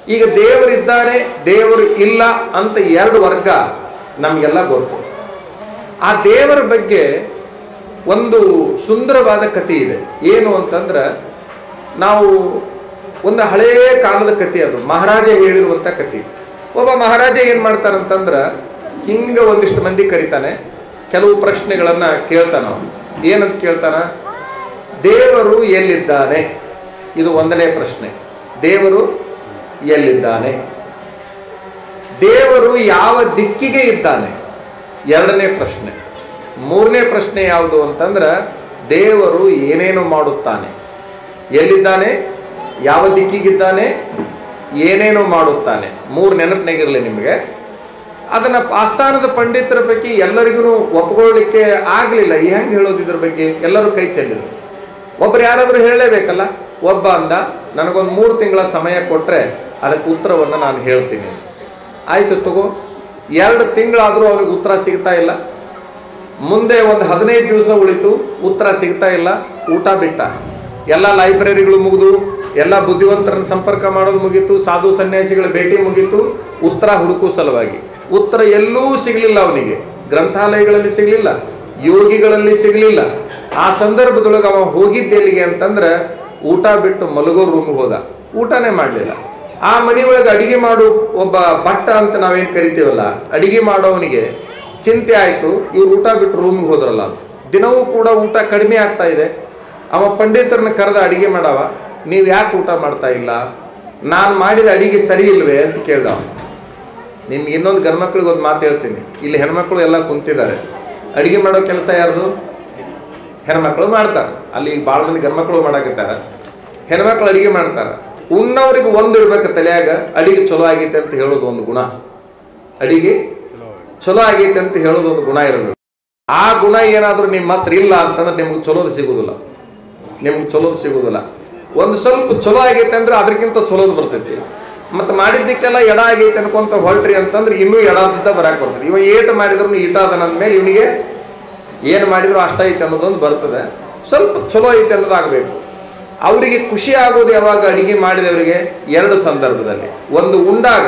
ಈಗ ದೇವರಿದ್ದಾನೆ ದೇವರು ಇಲ್ಲ ಅಂತ ಎರಡು ವರ್ಗ ನಮಗೆಲ್ಲ ಗೊತ್ತು ಆ ದೇವರ ಬಗ್ಗೆ ಒಂದು ಸುಂದರವಾದ ಕಥೆ ಇದೆ ಏನು ಅಂತಂದ್ರೆ ನಾವು ಒಂದು ಹಳೆಯ ಕಾಲದ ಕಥೆ ಅದು ಮಹಾರಾಜ ಹೇಳಿರುವಂತ ಕಥೆ ಒಬ್ಬ ಮಹಾರಾಜ ಏನ್ ಮಾಡ್ತಾರಂತಂದ್ರ ಹಿಂಗ ಒಂದಿಷ್ಟು ಮಂದಿ ಕರಿತಾನೆ ಕೆಲವು ಪ್ರಶ್ನೆಗಳನ್ನ ಕೇಳ್ತಾನ ಅವನು ಏನಂತ ಕೇಳ್ತಾನ ದೇವರು ಎಲ್ಲಿದ್ದಾನೆ ಇದು ಒಂದನೇ ಪ್ರಶ್ನೆ ದೇವರು ಎಲ್ಲಿದ್ದಾನೆ ದೇವರು ಯಾವ ದಿಕ್ಕಿಗೆ ಇದ್ದಾನೆ ಎರಡನೇ ಪ್ರಶ್ನೆ ಮೂರನೇ ಪ್ರಶ್ನೆ ಯಾವುದು ಅಂತಂದ್ರ ದೇವರು ಏನೇನು ಮಾಡುತ್ತಾನೆ ಎಲ್ಲಿದ್ದಾನೆ ಯಾವ ದಿಕ್ಕಿಗಿದ್ದಾನೆ ಏನೇನು ಮಾಡುತ್ತಾನೆ ಮೂರು ನೆನಪಿನಾಗಿರಲಿ ನಿಮಗೆ ಅದನ್ನ ಆಸ್ಥಾನದ ಪಂಡಿತರ ಬಗ್ಗೆ ಎಲ್ಲರಿಗೂ ಒಪ್ಕೊಳ್ಳಿಕ್ಕೆ ಆಗ್ಲಿಲ್ಲ ಈ ಹೆಂಗೆ ಹೇಳೋದು ಇದ್ರ ಬಗ್ಗೆ ಎಲ್ಲರೂ ಕೈ ಚೆಲ್ಲಿದ್ರು ಒಬ್ರು ಯಾರಾದ್ರೂ ಹೇಳಲೇಬೇಕಲ್ಲ ಒಬ್ಬ ಅಂದ ನನಗೊಂದು ಮೂರು ತಿಂಗಳ ಸಮಯ ಕೊಟ್ರೆ ಅದಕ್ಕೆ ಉತ್ತರವನ್ನು ನಾನು ಹೇಳ್ತೀನಿ ಆಯ್ತು ತಗೋ ಎರಡು ತಿಂಗಳಾದರೂ ಅವನಿಗೆ ಉತ್ತರ ಸಿಗ್ತಾ ಇಲ್ಲ ಮುಂದೆ ಒಂದು ಹದಿನೈದು ದಿವಸ ಉಳಿತು ಉತ್ತರ ಸಿಗ್ತಾ ಇಲ್ಲ ಊಟ ಬಿಟ್ಟ ಎಲ್ಲ ಲೈಬ್ರರಿಗಳು ಮುಗಿದು ಎಲ್ಲ ಬುದ್ಧಿವಂತರನ್ನ ಸಂಪರ್ಕ ಮಾಡೋದು ಮುಗೀತು ಸಾಧು ಸನ್ಯಾಸಿಗಳ ಭೇಟಿ ಮುಗೀತು ಉತ್ತರ ಹುಡುಕು ಸಲುವಾಗಿ ಉತ್ತರ ಎಲ್ಲೂ ಸಿಗಲಿಲ್ಲ ಅವನಿಗೆ ಗ್ರಂಥಾಲಯಗಳಲ್ಲಿ ಸಿಗಲಿಲ್ಲ ಯೋಗಿಗಳಲ್ಲಿ ಸಿಗಲಿಲ್ಲ ಆ ಸಂದರ್ಭದೊಳಗೆ ಅವ ಹೋಗಿದ್ದೆಲ್ಲಿಗೆ ಅಂತಂದ್ರೆ ಊಟ ಬಿಟ್ಟು ಮಲಗೋ ರೂಮ್ಗೆ ಹೋದ ಊಟನೇ ಮಾಡಲಿಲ್ಲ ಆ ಮನೆಯೊಳಗೆ ಅಡಿಗೆ ಮಾಡು ಒಬ್ಬ ಭಟ್ಟ ಅಂತ ನಾವೇನ್ ಕರಿತೀವಲ್ಲ ಅಡಿಗೆ ಮಾಡೋವನಿಗೆ ಚಿಂತೆ ಆಯ್ತು ಇವ್ರು ಊಟ ಬಿಟ್ಟು ರೂಮ್ಗೆ ಹೋದ್ರಲ್ಲ ಅಂತ. ದಿನವೂ ಕೂಡ ಊಟ ಕಡಿಮೆ ಆಗ್ತಾ ಇದೆ ಅವ ಪಂಡಿತರನ್ನ ಕರೆದ ಅಡಿಗೆ ಮಾಡವ ನೀವು ಯಾಕೆ ಊಟ ಮಾಡ್ತಾ ಇಲ್ಲ ನಾನು ಮಾಡಿದ ಅಡಿಗೆ ಸರಿ ಇಲ್ವೇ ಅಂತ ಕೇಳ್ದ ಅವ. ನಿಮ್ಗೆ ಇನ್ನೊಂದು ಗಂಡ್ಮಕ್ಳಿಗೆ ಒಂದು ಮಾತು ಹೇಳ್ತೀನಿ ಇಲ್ಲಿ ಹೆಣ್ಮಕ್ಳು ಎಲ್ಲ ಕುಂತಿದ್ದಾರೆ ಅಡಿಗೆ ಮಾಡೋ ಕೆಲಸ ಯಾರ್ದು ಹೆಣ್ಮಕ್ಳು ಮಾಡ್ತಾರೆ ಅಲ್ಲಿ ಭಾಳ ಮಂದಿ ಗಂಡ್ಮಕ್ಳು ಮಾಡಾಕತ್ತಾರ ಹೆಣ್ಮಕ್ಳು ಅಡಿಗೆ ಮಾಡ್ತಾರ ಉಣ್ಣವ್ರಿಗೆ ಒಂದು ಇರ್ಬೇಕು ತಲೆಯಾಗ ಅಡಿಗೆ ಚಲೋ ಆಗೈತೆ ಅಂತ ಹೇಳೋದು ಒಂದು ಗುಣ ಅಡಿಗೆ ಚಲೋ ಆಗೈತೆ ಅಂತ ಹೇಳೋದು ಒಂದು ಗುಣ ಇರಬೇಕು ಆ ಗುಣ ಏನಾದ್ರೂ ನಿಮ್ಮ ಹತ್ರ ಇಲ್ಲ ಅಂತಂದ್ರೆ ನಿಮ್ಗೆ ಚಲೋದು ಸಿಗುದಿಲ್ಲ ನಿಮ್ಗೆ ಚಲೋದು ಸಿಗುದಿಲ್ಲ ಒಂದು ಸ್ವಲ್ಪ ಚಲೋ ಆಗೈತೆ ಅಂದ್ರೆ ಅದಕ್ಕಿಂತ ಚಲೋದು ಬರ್ತೈತಿ ಮತ್ತೆ ಮಾಡಿದ್ದಕ್ಕೆಲ್ಲ ಎಡ ಆಗೈತೆ ಅನ್ಕೊಂತ ಹೊರಟ್ರಿ ಅಂತಂದ್ರೆ ಇನ್ನೂ ಎಡದಿಂದ ಬರಾಕ್ ಬರ್ತದೆ ಇವ ಏಟ್ ಮಾಡಿದ್ರು ಈಟ ಅದನಂದ್ಮೇಲೆ ಇವನಿಗೆ ಏನು ಮಾಡಿದ್ರು ಅಷ್ಟ ಐತೆ ಅನ್ನೋದೊಂದು ಬರ್ತದೆ ಸ್ವಲ್ಪ ಚಲೋ ಐತೆ ಅನ್ನೋದಾಗಬೇಕು ಅವರಿಗೆ ಖುಷಿ ಆಗೋದು ಯಾವಾಗ ಅಡಿಗೆ ಮಾಡಿದವರಿಗೆ ಎರಡು ಸಂದರ್ಭದಲ್ಲಿ ಒಂದು ಉಂಡಾಗ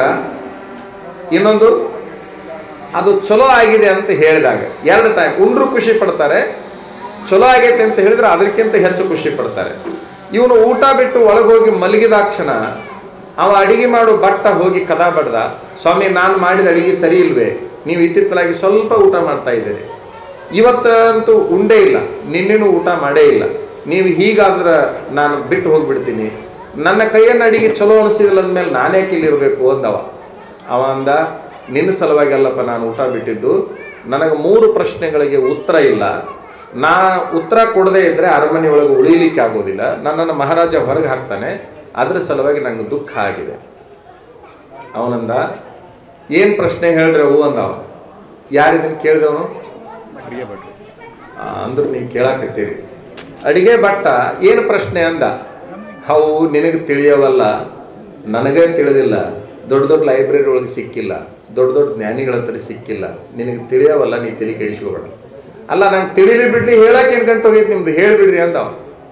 ಇನ್ನೊಂದು ಅದು ಚಲೋ ಆಗಿದೆ ಅಂತ ಹೇಳಿದಾಗ ಎರಡು ಟೈಮ್ ಉಂಡ್ರು ಖುಷಿ ಪಡ್ತಾರೆ ಚಲೋ ಆಗೈತೆ ಅಂತ ಹೇಳಿದ್ರೆ ಅದಕ್ಕಿಂತ ಹೆಚ್ಚು ಖುಷಿ ಪಡ್ತಾರೆ ಇವನು ಊಟ ಬಿಟ್ಟು ಒಳಗೆ ಹೋಗಿ ಮಲಗಿದಾಕ್ಷಣ ಅವ ಅಡಿಗೆ ಮಾಡು ಬಟ್ಟ ಹೋಗಿ ಕದಾ ಬಡ್ದ ಸ್ವಾಮಿ ನಾನು ಮಾಡಿದ ಅಡಿಗೆ ಸರಿ ಇಲ್ವೇ ನೀವು ಇತ್ತಿತ್ತಲಾಗಿ ಸ್ವಲ್ಪ ಊಟ ಮಾಡ್ತಾ ಇದ್ದೀರಿ ಇವತ್ತಂತೂ ಉಂಡೇ ಇಲ್ಲ ನಿನ್ನೆನೂ ಊಟ ಮಾಡೇ ಇಲ್ಲ ನೀವು ಹೀಗಾದ್ರೆ ನಾನು ಬಿಟ್ಟು ಹೋಗ್ಬಿಡ್ತೀನಿ ನನ್ನ ಕೈಯನ್ನು ಅಡಿಗೆ ಚಲೋ ಅನಿಸಿದಿಲ್ಲ ಅಂದಮೇಲೆ ನಾನೇ ಇರಬೇಕು ಅಂದವ ಅವ ಅಂದ ನಿನ್ನ ಸಲುವಾಗಿ ಅಲ್ಲಪ್ಪ ನಾನು ಊಟ ಬಿಟ್ಟಿದ್ದು ನನಗೆ ಮೂರು ಪ್ರಶ್ನೆಗಳಿಗೆ ಉತ್ತರ ಇಲ್ಲ ನಾ ಉತ್ತರ ಕೊಡದೇ ಇದ್ರೆ ಅರಮನೆ ಒಳಗೆ ಉಳಿಲಿಕ್ಕೆ ಆಗೋದಿಲ್ಲ ನನ್ನನ್ನು ಮಹಾರಾಜ ಹೊರಗೆ ಹಾಕ್ತಾನೆ ಅದ್ರ ಸಲುವಾಗಿ ನಂಗೆ ದುಃಖ ಆಗಿದೆ ಅವನಂದ ಏನ್ ಪ್ರಶ್ನೆ ಹೇಳ್ರಿ ಅವು ಅಂದ ಅವ ಯಾರಿದನ್ ಕೇಳಿದವನು ಅಂದ್ರೆ ನೀವು ಕೇಳಾಕತ್ತೀರಿ ಅಡಿಗೆ ಭಟ್ಟ ಏನು ಪ್ರಶ್ನೆ ಅಂದ ಹವು ನಿನಗೆ ತಿಳಿಯವಲ್ಲ ನನಗೇ ತಿಳಿದಿಲ್ಲ ದೊಡ್ಡ ದೊಡ್ಡ ಲೈಬ್ರರಿ ಒಳಗೆ ಸಿಕ್ಕಿಲ್ಲ ದೊಡ್ಡ ದೊಡ್ಡ ಜ್ಞಾನಿಗಳ ಹತ್ರ ಸಿಕ್ಕಿಲ್ಲ ನಿನಗೆ ತಿಳಿಯವಲ್ಲ ನೀ ತಲೆ ಕೆಡಿಸ್ಕೋಬೇಡ ಅಲ್ಲ ನಂಗೆ ತಿಳಿಲಿ ಬಿಡ್ಲಿ ಹೇಳಕ್ಕೆ ಏನು ಗಂಟು ಹೋಗೈತಿ ನಿಮ್ದು ಹೇಳ್ಬಿಡ್ರಿ ಅಂದವ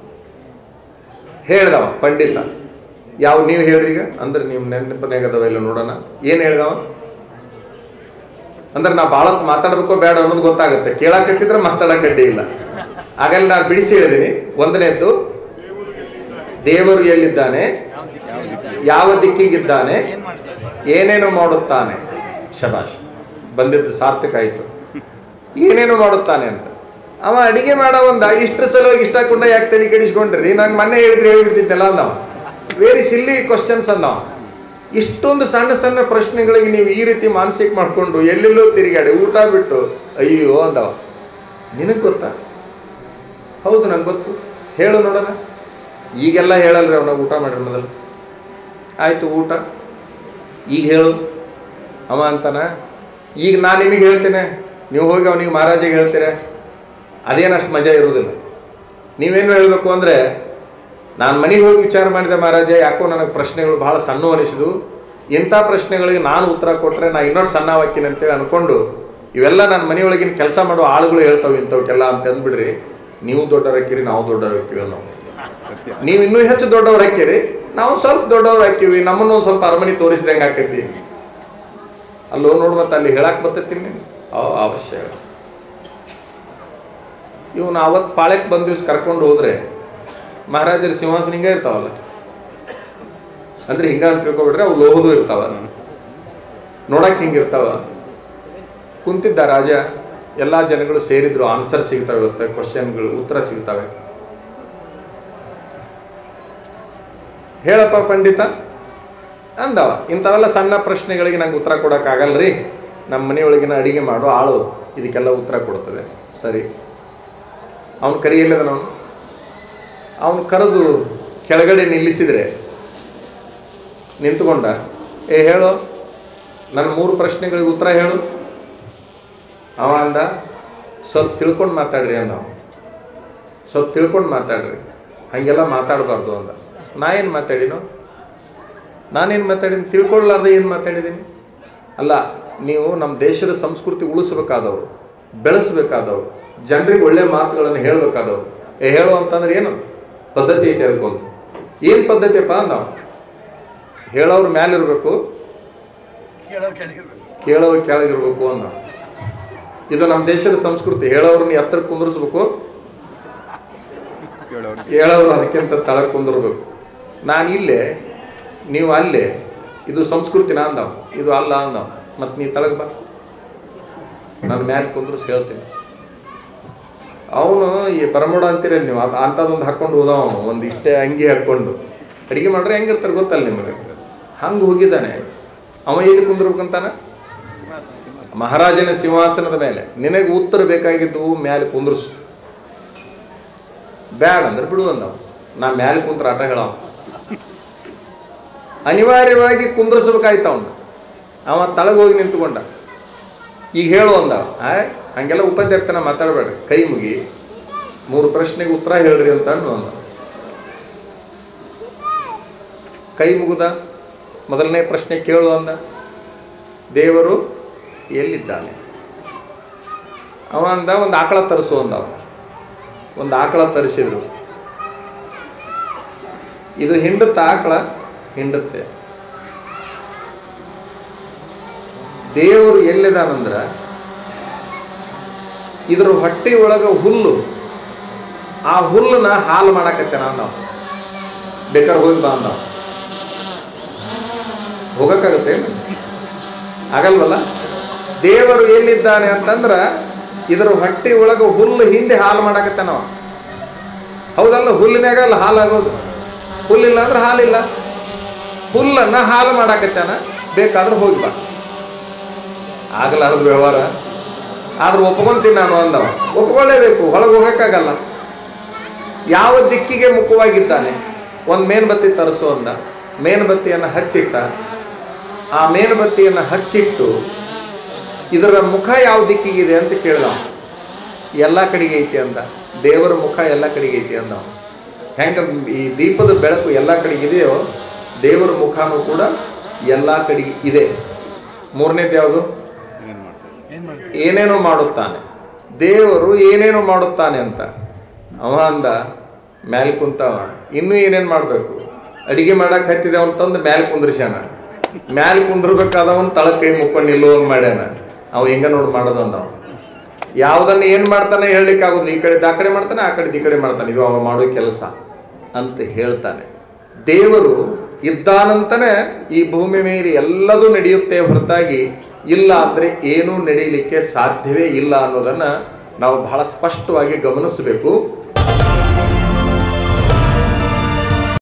ಹೇಳ್ದವ ಪಂಡಿತ ಯಾವ ನೀವು ಹೇಳ್ರಿ ಈಗ ಅಂದ್ರೆ ನೀವು ನೆನಪನಾಗ ಅದಾವ ಇಲ್ಲ ನೋಡೋಣ ಏನು ಹೇಳ್ದವ ಅಂದ್ರೆ ನಾ ಭಾಳ ಹೊತ್ತು ಮಾತಾಡ್ಬೇಕೋ ಬೇಡ ಅನ್ನೋದು ಗೊತ್ತಾಗುತ್ತೆ ಕೇಳಾಕತ್ತಿದ್ರೆ ಮಾತಾಡಕ್ ಅಡ್ಡಿ ಇಲ್ಲ ಆಗಲ್ಲ ನಾನು ಬಿಡಿಸಿ ಹೇಳಿದೀನಿ ಒಂದನೇದ್ದು ದೇವರು ಎಲ್ಲಿದ್ದಾನೆ ಯಾವ ದಿಕ್ಕಿಗಿದ್ದಾನೆ ಏನೇನು ಮಾಡುತ್ತಾನೆ ಶಬಾಷ್ ಬಂದಿದ್ದು ಸಾರ್ಥಕ ಆಯ್ತು ಏನೇನು ಮಾಡುತ್ತಾನೆ ಅಂತ ಅವ ಅಡಿಗೆ ಮಾಡೋ ಒಂದ ಇಷ್ಟ್ರ ಸಲುವಾಗಿ ಇಷ್ಟ ಕೊಂಡ ಯಾಕೆ ತಲೆ ಕೆಡಿಸ್ಕೊಂಡ್ರಿ ನಾನು ಮೊನ್ನೆ ಹೇಳಿದ್ರೆ ಹೇಳ್ಬಿಟ್ಟಿದ್ದೆಲ್ಲ ಅಂದವ ವೆರಿ ಸಿಲ್ಲಿ ಕ್ವಶನ್ಸ್ ಅಂದವ ಇಷ್ಟೊಂದು ಸಣ್ಣ ಸಣ್ಣ ಪ್ರಶ್ನೆಗಳಿಗೆ ನೀವು ಈ ರೀತಿ ಮಾನಸಿಕ ಮಾಡ್ಕೊಂಡು ಎಲ್ಲೆಲ್ಲೋ ತಿರುಗಾಡಿ ಊಟ ಬಿಟ್ಟು ಅಯ್ಯೋ ಅಂದವ ನಿನಗೆ ಗೊತ್ತಾ ಹೌದು ನಂಗೆ ಗೊತ್ತು ಹೇಳು ನೋಡೋಣ ಈಗೆಲ್ಲ ಹೇಳಲ್ರಿ ಅವನ ಊಟ ಮಾಡ್ರಿ ಮೊದಲು ಆಯ್ತು ಊಟ ಈಗ ಹೇಳು ಅವ ಅಂತಾನ ಈಗ ನಾನು ನಿಮಗೆ ಹೇಳ್ತೇನೆ ನೀವು ಹೋಗಿ ಅವನಿಗೆ ಮಹಾರಾಜಿಗೆ ಹೇಳ್ತೀರ ಅದೇನಷ್ಟು ಮಜಾ ಇರುವುದಿಲ್ಲ ನೀವೇನು ಹೇಳಬೇಕು ಅಂದರೆ ನಾನು ಮನೆಗೆ ಹೋಗಿ ವಿಚಾರ ಮಾಡಿದೆ ಮಹಾರಾಜ ಯಾಕೋ ನನಗೆ ಪ್ರಶ್ನೆಗಳು ಭಾಳ ಸಣ್ಣ ಅನಿಸಿದು ಇಂಥ ಪ್ರಶ್ನೆಗಳಿಗೆ ನಾನು ಉತ್ತರ ಕೊಟ್ಟರೆ ನಾ ಇನ್ನೊಂದು ಸಣ್ಣ ಹಾಕಿನ ಅಂತೇಳಿ ಅನ್ಕೊಂಡು ಇವೆಲ್ಲ ನನ್ನ ಮನೆಯೊಳಗಿನ ಕೆಲಸ ಮಾಡೋ ಆಳುಗಳು ಹೇಳ್ತಾವೆ ಇಂಥವಕ್ಕೆಲ್ಲ ಅಂತ ಅಂದ್ಬಿಡ್ರಿ ನೀವು ದೊಡ್ಡವರಕ್ಕಿರಿ ನಾವು ದೊಡ್ಡವರಕ್ಕಿವಿ ನಾವು ನೀವು ಇನ್ನೂ ಹೆಚ್ಚು ದೊಡ್ಡವ್ರು ಹಾಕಿರಿ ನಾವು ಸ್ವಲ್ಪ ದೊಡ್ಡವ್ರು ಹಾಕಿವಿ ನಮ್ಮನ್ನು ಒಂದ್ ಸ್ವಲ್ಪ ಅರಮನೆ ತೋರಿಸಿದಂಗೆ ಆಕೈತಿ ಅಲ್ಲೋ ನೋಡು ಮತ್ತೆ ಅಲ್ಲಿ ಹೇಳಕ್ ಬರ್ತೈತಿ ನೀನು ಅವ್ ಅವಶ್ಯ ಇವನು ಅವತ್ತು ಪಾಳ್ಯಕ್ಕೆ ಬಂದ ದಿವ್ಸ ಕರ್ಕೊಂಡು ಹೋದ್ರೆ ಮಹಾರಾಜರ ಸಿಂಹಾಸನ ಹಿಂಗೆ ಇರ್ತಾವಲ್ಲ ಅಂದ್ರೆ ಹಿಂಗ ಅಂತ ತಿಳ್ಕೊಬಿಟ್ರೆ ಅವು ಲೋಹದು ಇರ್ತಾವ ನೋಡಕ್ ಹಿಂಗಿರ್ತಾವ ಕುಂತಿದ್ದ ರಾಜ ಎಲ್ಲಾ ಜನಗಳು ಸೇರಿದ್ರು ಆನ್ಸರ್ ಸಿಗ್ತಾವೆ ಇವತ್ತು ಕ್ವಶನ್ಗಳು ಉತ್ತರ ಸಿಗ್ತವೆ ಹೇಳಪ್ಪ ಪಂಡಿತ ಅಂದವ ಇಂಥವೆಲ್ಲ ಸಣ್ಣ ಪ್ರಶ್ನೆಗಳಿಗೆ ನಂಗೆ ಉತ್ತರ ಕೊಡೋಕ್ಕಾಗಲ್ರಿ ನಮ್ಮ ಮನೆಯೊಳಗಿನ ಅಡಿಗೆ ಮಾಡೋ ಆಳು ಇದಕ್ಕೆಲ್ಲ ಉತ್ತರ ಕೊಡ್ತದೆ ಸರಿ ಅವನು ಕರೆಯಲ್ಲದ ಅವನು ಅವನು ಕರೆದು ಕೆಳಗಡೆ ನಿಲ್ಲಿಸಿದ್ರೆ ನಿಂತುಕೊಂಡ ಏ ಹೇಳು ನನ್ನ ಮೂರು ಪ್ರಶ್ನೆಗಳಿಗೆ ಉತ್ತರ ಹೇಳು ಅವ ಅಂದ ಸ್ವಲ್ಪ ತಿಳ್ಕೊಂಡು ಮಾತಾಡ್ರಿ ಅಂದ ಅವ. ಸ್ವಲ್ಪ ತಿಳ್ಕೊಂಡು ಮಾತಾಡ್ರಿ ಹಾಗೆಲ್ಲ ಮಾತಾಡಬಾರ್ದು ಅಂದ ನಾ ಏನು ಮಾತಾಡಿನೋ ನಾನೇನು ಮಾತಾಡಿನಿ ತಿಳ್ಕೊಳ್ಳಾರ್ದೆ ಏನು ಮಾತಾಡಿದ್ದೀನಿ ಅಲ್ಲ ನೀವು ನಮ್ಮ ದೇಶದ ಸಂಸ್ಕೃತಿ ಉಳಿಸ್ಬೇಕಾದವರು ಬೆಳೆಸ್ಬೇಕಾದವರು ಜನರಿಗೆ ಒಳ್ಳೆ ಮಾತುಗಳನ್ನು ಹೇಳಬೇಕಾದವರು ಏ ಹೇಳು ಅಂತಂದ್ರೆ ಏನು ಪದ್ಧತಿ ಐತೆ ಅದಕ್ಕೊಂದು ಏನು ಪದ್ಧತಿಯಪ್ಪ ಅಂದ ಅವ. ಹೇಳೋರು ಮ್ಯಾಲಿರ್ಬೇಕು ಕೇಳೋರು ಕೆಳಗಿರ್ಬೇಕು ಕೇಳೋರು ಕೆಳಗಿರ್ಬೇಕು ಅಂದ ಅವ. ಇದು ನಮ್ಮ ದೇಶದ ಸಂಸ್ಕೃತಿ ಹೇಳೋರನ್ನ ಎತ್ತರ ಕುಂದಿರ್ಸ್ಬೇಕು ಹೇಳೋರು ಅದಕ್ಕಿಂತ ತಳ ಕುಂದಿರ್ಬೇಕು ನಾನು ಇಲ್ಲೇ ನೀವು ಅಲ್ಲೇ ಇದು ಸಂಸ್ಕೃತಿನ ಅಂದವ ಇದು ಅಲ್ಲ ಅಂದವ ಮತ್ತು ನೀ ತಳಗ್ ಬಾ ನಾನು ಮ್ಯಾಲೆ ಕುಂದ್ರಿಸಿ ಹೇಳ್ತೀನಿ ಅವನು ಈ ಬರಮೋಡ ಅಂತೀರಲ್ಲ ನೀವು ಅದು ಅಂಥದ್ದೊಂದು ಹಾಕೊಂಡು ಹೋದವ ಅವನು ಒಂದು ಇಷ್ಟೇ ಅಂಗಿ ಹಾಕ್ಕೊಂಡು ಅಡಿಗೆ ಮಾಡ್ರೆ ಹೆಂಗಿರ್ತಾರೆ ಗೊತ್ತಲ್ಲ ನಿಮಗೆ ಹಂಗೆ ಹೋಗಿದ್ದಾನೆ ಅವ ಎಲ್ಲಿ ಕುಂದಿರ್ಬೇಕಂತಾನ ಮಹಾರಾಜನ ಸಿಂಹಾಸನದ ಮೇಲೆ ನಿನಗೆ ಉತ್ತರ ಬೇಕಾಗಿದ್ದು ಮ್ಯಾಲೆ ಕುಂದ್ರಸು ಬ್ಯಾಡ ಅಂದ್ರೆ ಬಿಡು ಅಂದವ ನಾ ಮ್ಯಾಲೆ ಕುಂತ್ರ ಆಟ ಹೇಳವ ಅನಿವಾರ್ಯವಾಗಿ ಕುಂದ್ರಿಸ್ಬೇಕಾಯ್ತು ಅವನು ಅವ ತಳಗ ಹೋಗಿ ನಿಂತ್ಕೊಂಡ ಈಗ ಹೇಳು ಅಂದವ ಆ ಹಂಗೆಲ್ಲ ಉಪಾಧ್ಯಾಯತನ ಮಾತಾಡಬೇಡ್ರಿ ಕೈ ಮುಗಿ ಮೂರು ಪ್ರಶ್ನೆಗೆ ಉತ್ತರ ಹೇಳ್ರಿ ಅಂತ ಅನ್ನು ಅಂದ ಕೈ ಮುಗುದ ಮೊದಲನೇ ಪ್ರಶ್ನೆ ಕೇಳು ಅಂದ ದೇವರು ಎಲ್ಲಿದ್ದಾನೆ ಅವ ಅಂದ ಒಂದು ಆಕಳ ತರಿಸು ಅಂದವ ಒಂದು ಆಕಳ ತರಿಸಿದ್ರು ಇದು ಹಿಂಡುತ್ತ ಆಕಳ ಹಿಂಡುತ್ತೆ ದೇವರು ಎಲ್ಲಿದಾನಂದ್ರ ಇದ್ರ ಹೊಟ್ಟೆ ಒಳಗ ಹುಲ್ಲು ಆ ಹುಲ್ಲನ್ನ ಹಾಲು ಮಾಡಾಕತ್ತೇನ ಅಂದವ ಬೇಕಾದ್ರೆ ಹೋಗಿ ಬಾ ಅಂದವ ಹೋಗಕ್ಕಾಗತ್ತೆ ಆಗಲ್ವಲ್ಲ ದೇವರು ಎಲ್ಲಿದ್ದಾನೆ ಅಂತಂದ್ರ ಇದರ ಹೊಟ್ಟೆ ಒಳಗ ಹುಲ್ಲು ಹಿಂದೆ ಹಾಲು ಮಾಡಾಕತ್ತಾನವ ಹೌದಲ್ಲ ಹುಲ್ಲಿನಾಗ ಅಲ್ಲ ಹಾಲಾಗೋದು ಹುಲ್ಲಿಲ್ಲ ಅಂದ್ರೆ ಹಾಲಿಲ್ಲ ಹುಲ್ಲನ್ನ ಹಾಲು ಮಾಡಾಕತ್ತಾನ ಬೇಕಾದ್ರೆ ಹೋಗಿ ಬಾ ಆಗಲಾರದು ವ್ಯವಹಾರ ಆದ್ರೆ ಒಪ್ಕೊಂತೀನಿ ನಾನು ಅಂದವ ಒಪ್ಕೊಳ್ಳೇಬೇಕು ಹೊಳಗೆ ಹೋಗಕ್ಕಾಗಲ್ಲ ಯಾವ ದಿಕ್ಕಿಗೆ ಮುಖವಾಗಿದ್ದಾನೆ ಒಂದು ಮೇನ್ಬತ್ತಿ ತರಿಸು ಅಂದ ಮೇನ್ಬತ್ತಿಯನ್ನು ಹಚ್ಚಿಟ್ಟ ಆ ಮೇನ್ಬತ್ತಿಯನ್ನು ಹಚ್ಚಿಟ್ಟು ಇದರ ಮುಖ ಯಾವ ದಿಕ್ಕಿಗಿದೆ ಅಂತ ಕೇಳ್ದ ಅವ. ಎಲ್ಲ ಕಡೆಗೆ ಐತಿ ಅಂದ ದೇವರ ಮುಖ ಎಲ್ಲ ಕಡೆಗೆ ಐತಿ ಅಂದ ಅವ. ಹೆಂಗ ಈ ದೀಪದ ಬೆಳಕು ಎಲ್ಲ ಕಡೆಗೆ ಇದೆಯೋ ದೇವರ ಮುಖನೂ ಕೂಡ ಎಲ್ಲ ಕಡೆಗೆ ಇದೆ ಮೂರನೇದು ಯಾವುದು ಏನ್ ಮಾಡ್ತಾರೆ ಏನೇನೋ ಮಾಡುತ್ತಾನೆ ದೇವರು ಏನೇನೋ ಮಾಡುತ್ತಾನೆ ಅಂತ ಅವ ಅಂದ ಮ್ಯಾಲ್ ಕುಂತವ ಇನ್ನೂ ಏನೇನು ಮಾಡಬೇಕು ಅಡಿಗೆ ಮಾಡಕ್ ಹತ್ತಿದೆ ಅವನ್ ತಂದು ಮ್ಯಾಲ್ ಕುಂದ್ರಿಸ್ಯಾನ ಮ್ಯಾಲ್ ಕುಂದ್ರಬೇಕಾದವನ್ ತಳ ಕೈ ಮುಕ್ಕೊಂಡು ನಿಲ್ಲುವಂಗ್ ಮಾಡ್ಯಾನ ಅವ ಹಿಂಗ ನೋಡಿ ಮಾಡೋದು ಅಂದ ಅವ. ಯಾವ್ದನ್ನ ಏನ್ ಮಾಡ್ತಾನೆ ಹೇಳಲಿಕ್ಕೆ ಆಗುದಿಲ್ಲ ಈ ಕಡೆ ಆ ಕಡೆ ಮಾಡ್ತಾನೆ ಆ ಕಡೆ ಈ ಕಡೆ ಮಾಡ್ತಾನೆ ಇದು ಅವ ಮಾಡೋ ಕೆಲಸ ಅಂತ ಹೇಳ್ತಾನೆ ದೇವರು ಇದ್ದಾನಂತಾನೆ ಈ ಭೂಮಿ ಮೇಲೆ ಎಲ್ಲದೂ ನಡೆಯುತ್ತೆ ಹೊರತಾಗಿ ಇಲ್ಲ ಅಂದ್ರೆ ಏನೂ ನಡೆಯಲಿಕ್ಕೆ ಸಾಧ್ಯವೇ ಇಲ್ಲ ಅನ್ನೋದನ್ನ ನಾವು ಬಹಳ ಸ್ಪಷ್ಟವಾಗಿ ಗಮನಿಸಬೇಕು